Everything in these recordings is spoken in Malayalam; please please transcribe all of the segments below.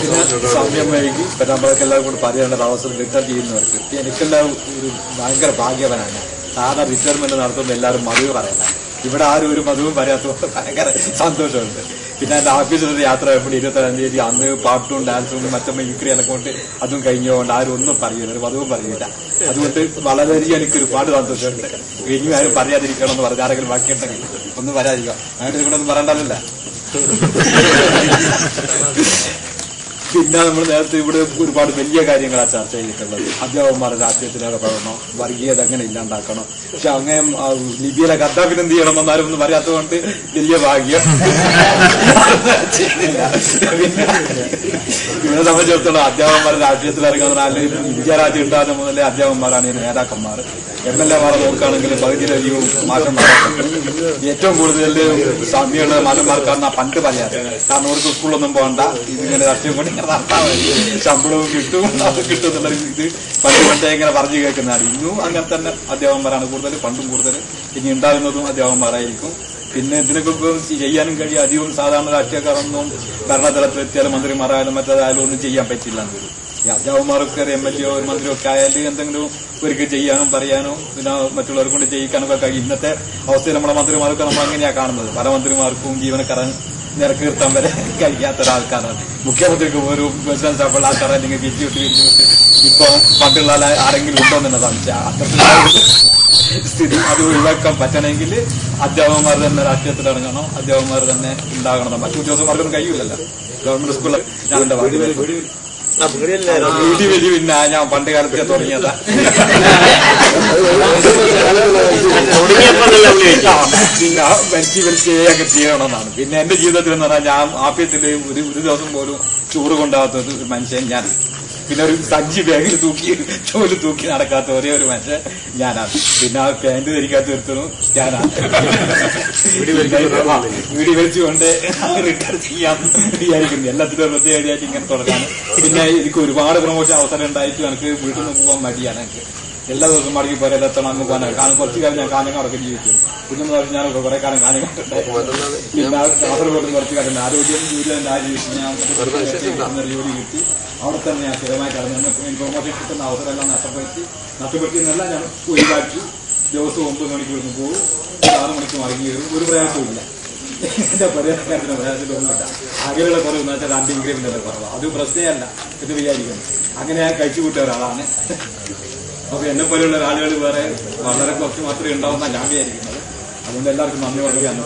പിന്നെ സമയം വൈകി ഇപ്പൊ നമ്മളൊക്കെ എല്ലാവരും കൂടി പറയാനുള്ള അവസരം റിട്ടയർ ചെയ്യുന്നവർക്ക് ഇപ്പൊ എനിക്കെല്ലാം ഒരു ഭയങ്കര ഭാഗ്യവനാണ് സാധാരണ റിട്ടയർമെന്റ് നടത്തുമ്പോൾ എല്ലാവരും മതിവ് പറയല ഇവിടെ ആരും ഒരു മതിവും പറയാത്തതുകൊണ്ട് ഭയങ്കര സന്തോഷമുണ്ട് പിന്നെ എന്റെ ഓഫീസിൽ ഒരു യാത്ര എപ്പോഴും ഇരുപത്തേഴാം തീയതി അന്ന് പാട്ടും ഡാൻസും മറ്റും മിമിക്രിയെല്ലാം കൊണ്ട് അതും കഴിഞ്ഞുകൊണ്ട് ആരും ഒന്നും പറയില്ല ഒരു മതവും പറയില്ല അതുകൊണ്ട് വളരെയധികം എനിക്ക് ഒരുപാട് സന്തോഷമുണ്ട് ഇനിയും ആരും പറയാതിരിക്കണം എന്ന് പറഞ്ഞ ആരെങ്കിലും ബാക്കിയുണ്ടെങ്കിൽ ഒന്നും വരാതിരിക്കാം അങ്ങനെ നിങ്ങളൊന്നും പറയണ്ടല്ലോ പിന്നെ നമ്മൾ നേരത്തെ ഇവിടെ ഒരുപാട് വലിയ കാര്യങ്ങളാണ് ചർച്ച ചെയ്തിട്ടുള്ളത് അധ്യാപകന്മാരുടെ രാഷ്ട്രീയത്തിലൊക്കെ പറയണം വർഗീയത എങ്ങനെ ഇല്ലാണ്ടാക്കണം പക്ഷെ അങ്ങനെ ആ, ലിബിയിലെ ഗദ്ദാഫിന് എന്ത് ചെയ്യണം എന്നാരും ഒന്നും പറയാത്തതുകൊണ്ട് വലിയ ഭാഗ്യം ചെയ്യുന്നില്ല. പിന്നെ ഇവിടെ സംബന്ധിച്ചിടത്തോളം അധ്യാപകന്മാരുടെ രാഷ്ട്രീയത്തിൽ ഇറങ്ങുന്ന ഇന്ത്യ രാജ്യം ഉണ്ടാകുന്ന മുതലേ അധ്യാപകന്മാരാണ് ഈ നേതാക്കന്മാർ എം എൽ എമാരെ നോക്കുകയാണെങ്കിൽ പകുതിയിലധികവും മാറ്റന്മാരാണ് ഏറ്റവും കൂടുതൽ സാമ്യമുള്ള മാറ്റന്മാർക്കാണ് ആ പണ്ട് പറയാറ് കാരണം അവർക്ക് സ്കൂളൊന്നും പോകണ്ട ഇതിങ്ങനെ രാഷ്ട്രീയം കൊണ്ട് ഇങ്ങനെ നടത്താൻ മതി ശമ്പളവും കിട്ടും അത് കിട്ടും എന്നുള്ള ഇത് പണ്ട് പണ്ടേ ഇങ്ങനെ പറഞ്ഞു കേൾക്കുന്നതാണ് ഇന്നും അങ്ങനെ തന്നെ അധ്യാപകന്മാരാണ് കൂടുതൽ പണ്ടും കൂടുതൽ ഇനി ഉണ്ടാകുന്നതും അധ്യാപകന്മാരായിരിക്കും പിന്നെ ഇതിനൊക്കെ ഇപ്പം ചെയ്യാനും കഴിയും അധികവും സാധാരണ രാഷ്ട്രീയക്കാരൊന്നും ഭരണതലത്തിലെത്തിയാലും മന്ത്രിമാരായാലും മറ്റേതായാലും ഒന്നും ചെയ്യാൻ പറ്റില്ല എന്ന് വരും ഈ അധ്യാപകന്മാരൊക്കെ ഒരു എം എൽ എ ഒരു മന്ത്രിയോ ഒക്കെ ആയാലും എന്തെങ്കിലും ഒരിക്കൽ ചെയ്യാനും പറയാനോ പിന്നെ മറ്റുള്ളവരെ കൊണ്ട് ചെയ്യിക്കാനൊക്കെ കഴിയും ഇന്നത്തെ അവസ്ഥയിൽ നമ്മുടെ മന്ത്രിമാരൊക്കെ നമ്മൾ അങ്ങനെയാ കാണുന്നത് പല മന്ത്രിമാർക്കും ജീവനക്കാരൻ നിരക്ക് നിർത്താൻ വരെ കഴിയാത്ത ഒരാൾക്കാരാണ് മുഖ്യമന്ത്രിക്ക് ഒരു പ്രസിഡന്റ് സഭയുള്ള ആൾക്കാരെ നിങ്ങൾ പിരിച്ചു വിട്ട് പിരിച്ചു വിട്ട് ഇപ്പൊ പണ്ടുള്ള ആളെ ആരെങ്കിലും ഉണ്ടോ എന്നുള്ള സംശയം അത്തരത്തിലുള്ള സ്ഥിതി അത് ഒഴിവാക്കാൻ പറ്റണമെങ്കിൽ അധ്യാപകന്മാർ തന്നെ രാഷ്ട്രീയത്തിൽ ഇറങ്ങണം അധ്യാപകന്മാർ തന്നെ ഉണ്ടാകണം മറ്റു ഉദ്യോഗസ്ഥന്മാർക്കൊന്നും കഴിയില്ലല്ലോ ഗവൺമെന്റ് സ്കൂളിൽ ഞാൻ എന്റെ വാടി വീടി വലി പിന്നെ ഞാൻ പണ്ട് കാലത്തെ തുടങ്ങിയതാ ആ, പിന്നെ വലിച്ച് വലിച്ച് ഒക്കെ ചെയ്യണമെന്നാണ് പിന്നെ എന്റെ ജീവിതത്തിൽ എന്ന് പറഞ്ഞാൽ ഞാൻ ആഫീസിൽ ഒരു ഒരു ദിവസം പോലും ചോറ് കൊണ്ടാകാത്ത ഒരു മനുഷ്യൻ ഞാൻ പിന്നെ ഒരു സഞ്ചി ബാഗിൽ തൂക്കി ചോല് തൂക്കി നടക്കാത്ത ഒരേ ഒരു മനുഷ്യൻ ഞാനാണ് പിന്നെ ആ പാന്റ് ധരിക്കാത്ത ഒരുത്തനും ഞാനാണ് ആ, വീടി വലിച്ചുകൊണ്ട് റിട്ടയർ ചെയ്യാൻ വിചാരിക്കുന്നു എല്ലാത്തിനും പ്രത്യേകമായിട്ട് ഇങ്ങനെ തുടങ്ങാൻ പിന്നെ എനിക്ക് ഒരുപാട് പ്രൊമോഷൻ അവസരം ഉണ്ടായിട്ട് എനിക്ക് വീട്ടിൽ നിന്ന് പോകാൻ മടിയാണ് എനിക്ക് എല്ലാ ദിവസവും മടങ്ങി പോരാ എത്തണം എന്ന് പോകാനാണ് കാരണം കുറച്ച് കാലം ഞാൻ കാഞ്ഞങ്ങാടൊക്കെ ജീവിച്ചു പിന്നെ എന്ന് പറഞ്ഞാൽ ഞാൻ കുറെ കാലം കാഞ്ഞങ്ങാട്ടുണ്ടായിരുന്നു പിന്നെ കാസർഗോഡ് കുറച്ച് കാലം ആരോഗ്യം ജീവിതം ആ ജീവിച്ചു ഞാൻ ഒരു ജോലി കിട്ടി അവിടെ തന്നെ ഞാൻ സ്ഥിരമായി കടന്നു പ്രൊമോഷൻ കിട്ടുന്ന അവസരം എല്ലാം നഷ്ടപ്പെടുത്തി നഷ്ടപ്പെടുത്തിയെന്നല്ല ഞാൻ ഒഴിവാക്കി ദിവസം ഒമ്പത് മണിക്ക് ഇവിടുന്ന് പോകും ഒരു ആറ് മണിക്ക് മടങ്ങി വരും ഒരു പ്രയാസവും ഇല്ല എന്റെ പരിഹാരത്തിന് പ്രയാസത്തിലൊന്നുമില്ല ആകെയുള്ള കുറവ് എന്ന് വെച്ചാൽ രണ്ട് ഇൻക്രിമെന്റ് കുറവ് അത് പ്രശ്നമല്ല എന്ന് വിചാരിക്കുന്നു അങ്ങനെ ഞാൻ കഴിച്ചു കൂട്ടിയ ഒരാളാണ് അപ്പൊ എന്നെ പോലെയുള്ള ആളുകൾ വേറെ വളരെ കുറച്ച് മാത്രമേ ഉണ്ടാവുന്ന ഞാൻ വിചാരിക്കുന്നത് അതുകൊണ്ട് എല്ലാവർക്കും നന്ദി പറയുകയാണ്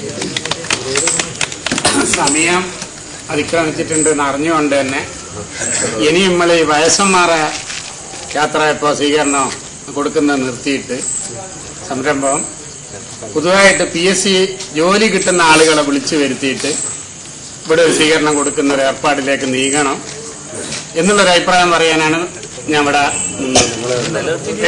സമയം അതിക്രമിച്ചിട്ടുണ്ടെന്ന് അറിഞ്ഞുകൊണ്ട് തന്നെ ഇനി നമ്മൾ ഈ വയസ്സന്മാരെ യാത്ര ഇപ്പോൾ സ്വീകരണം കൊടുക്കുന്നത് നിർത്തിയിട്ട് സംരംഭം പുതുതായിട്ട് പി എസ് സി ജോലി കിട്ടുന്ന ആളുകളെ വിളിച്ചു വരുത്തിയിട്ട് ഇവിടെ ഒരു സ്വീകരണം കൊടുക്കുന്ന ഒരു ഏർപ്പാടിലേക്ക് നീങ്ങണം എന്നുള്ളൊരു അഭിപ്രായം പറയാനാണ് ഞാൻ ഇവിടെ നിന്നത്.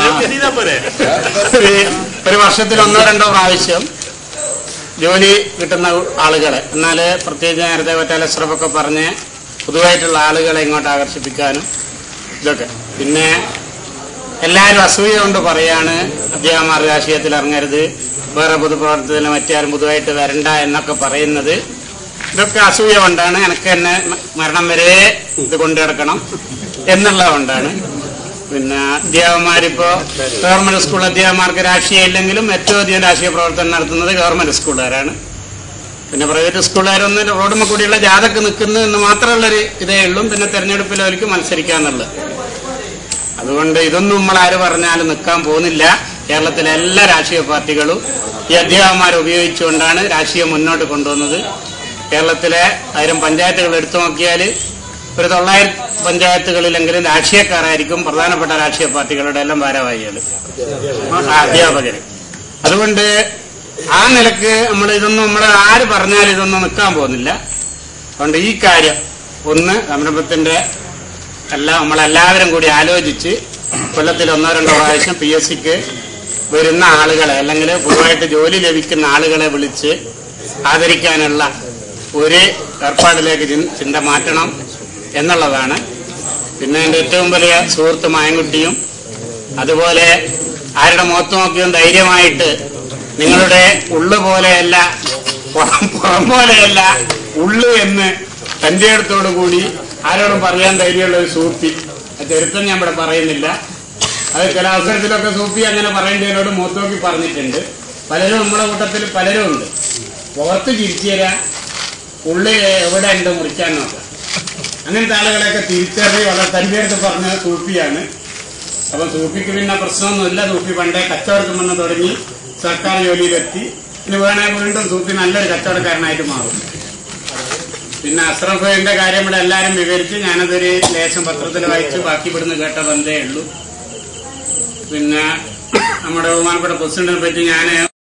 ഒരു- ഒരു വർഷത്തിൽ ഒന്നോ രണ്ടോ പ്രാവശ്യം ജോലി കിട്ടുന്ന ആളുകളെ എന്നാല് പ്രത്യേകിച്ച് നേരത്തെ ഒറ്റാലശ്രമൊക്കെ പറഞ്ഞ് പുതുതായിട്ടുള്ള ആളുകളെ ഇങ്ങോട്ട് ആകർഷിപ്പിക്കാനും ഇതൊക്കെ പിന്നെ എല്ലാവരും അസൂയ കൊണ്ട് പറയാണ് അധ്യാപകന്മാർ രാഷ്ട്രീയത്തിൽ ഇറങ്ങരുത് വേറെ പൊതുപ്രവർത്തനത്തിൽ മറ്റാരും പുതുതായിട്ട് വരണ്ട എന്നൊക്കെ പറയുന്നത് ഇതൊക്കെ അസൂയ കൊണ്ടാണ് എനിക്ക് തന്നെ മ- മരണം വരെ ഇത് കൊണ്ടു കിടക്കണം എന്നുള്ളത് കൊണ്ടാണ് പിന്നെ അധ്യാപകന്മാരിപ്പോ ഗവൺമെന്റ് സ്കൂൾ അധ്യാപകന്മാർക്ക് രാഷ്ട്രീയം ഇല്ലെങ്കിലും ഏറ്റവും അധികം രാഷ്ട്രീയ പ്രവർത്തനം നടത്തുന്നത് ഗവൺമെന്റ് സ്കൂളുകാരാണ് പിന്നെ പ്രൈവറ്റ് സ്കൂളുകാരൊന്നും റോഡുമ്മ കൂടിയുള്ള ജാഥക്ക് നിൽക്കുന്നു എന്ന് മാത്രമുള്ളൊരു ഇതേ ഉള്ളൂ പിന്നെ തെരഞ്ഞെടുപ്പിൽ അവർക്ക് മത്സരിക്കാന്നുള്ളത് അതുകൊണ്ട് ഇതൊന്നും നമ്മൾ ആര് പറഞ്ഞാലും നിൽക്കാൻ പോകുന്നില്ല കേരളത്തിലെ എല്ലാ രാഷ്ട്രീയ പാർട്ടികളും ഈ അധ്യാപകന്മാരെ ഉപയോഗിച്ചുകൊണ്ടാണ് രാഷ്ട്രീയം മുന്നോട്ട് കൊണ്ടുവന്നത് കേരളത്തിലെ ആയിരം പഞ്ചായത്തുകൾ എടുത്തു നോക്കിയാൽ ഒരു തൊള്ളായിരം പഞ്ചായത്തുകളിലെങ്കിലും രാഷ്ട്രീയക്കാരായിരിക്കും പ്രധാനപ്പെട്ട രാഷ്ട്രീയ പാർട്ടികളുടെ എല്ലാം ഭാരവാഹികൾ അധ്യാപകർ അതുകൊണ്ട് ആ നിലക്ക് നമ്മൾ ഇതൊന്നും നമ്മൾ ആര് പറഞ്ഞാലും ഇതൊന്നും നിൽക്കാൻ പോകുന്നില്ല അതുകൊണ്ട് ഈ കാര്യം ഒന്ന് സംരംഭത്തിന്റെ എല്ലാം നമ്മളെല്ലാവരും കൂടി ആലോചിച്ച് കൊല്ലത്തിൽ ഒന്നോ രണ്ടോ പ്രാവശ്യം പി എസ് സിക്ക് വരുന്ന ആളുകളെ അല്ലെങ്കിൽ പുതുതായിട്ട് ജോലി ലഭിക്കുന്ന ആളുകളെ വിളിച്ച് ആദരിക്കാനുള്ള ഒരു ഏർപ്പാടിലേക്ക് ചിൻ- ചിന്ത മാറ്റണം എന്നുള്ളതാണ് പിന്നെ എൻ്റെ ഏറ്റവും വലിയ സുഹൃത്ത് മായൻകുട്ടിയും അതുപോലെ ആരുടെ മുഖത്ത് നോക്കിയും ധൈര്യമായിട്ട് നിങ്ങളുടെ ഉള്ളു പോലെയല്ല പുറം പുറം പോലെയല്ല ഉള്ളു എന്ന് തന്റെ അടുത്തോടു കൂടി ആരോടും പറയാൻ ധൈര്യമുള്ള ഒരു സൂപ്പി ആ ചരിത്രം ഞാൻ ഇവിടെ പറയുന്നില്ല അത് ചില അവസരത്തിലൊക്കെ സൂപ്പി അങ്ങനെ പറയേണ്ടതിനോട് മൂത്തോക്കി പറഞ്ഞിട്ടുണ്ട് പലരും നമ്മുടെ കൂട്ടത്തിൽ പലരും ഉണ്ട് പുറത്ത് ചിരിച്ചു തരാൻ ഉള്ളിൽ എവിടെ ഉണ്ട് മുറിക്കാൻ നോക്കാം അങ്ങനത്തെ ആളുകളെയൊക്കെ തിരിച്ചറിഞ്ഞ് വളരെ തന്റെ അടുത്ത് പറഞ്ഞ സൂപ്പിയാണ് അപ്പൊ സൂപ്പിക്ക് പിന്നെ പ്രശ്നമൊന്നുമില്ല സൂപ്പി പണ്ടേ കച്ചവടത്തിൽ വന്ന് തുടങ്ങി സർക്കാർ ജോലിയിലെത്തി ഇനി വേണേ വീണ്ടും സൂപ്പി നല്ലൊരു കച്ചവടക്കാരനായിട്ട് മാറും പിന്നെ അഷ്റഫിന്റെ കാര്യം ഇവിടെ എല്ലാരും വിവരിച്ച് ഞാനതൊരു ലേശം പത്രത്തിൽ വായിച്ചു ബാക്കി ഇവിടുന്ന് കേട്ട ബന്ധേ ഉള്ളൂ പിന്നെ നമ്മുടെ ബഹുമാനപ്പെട്ട പ്രസിഡന്റിനെ പറ്റി ഞാൻ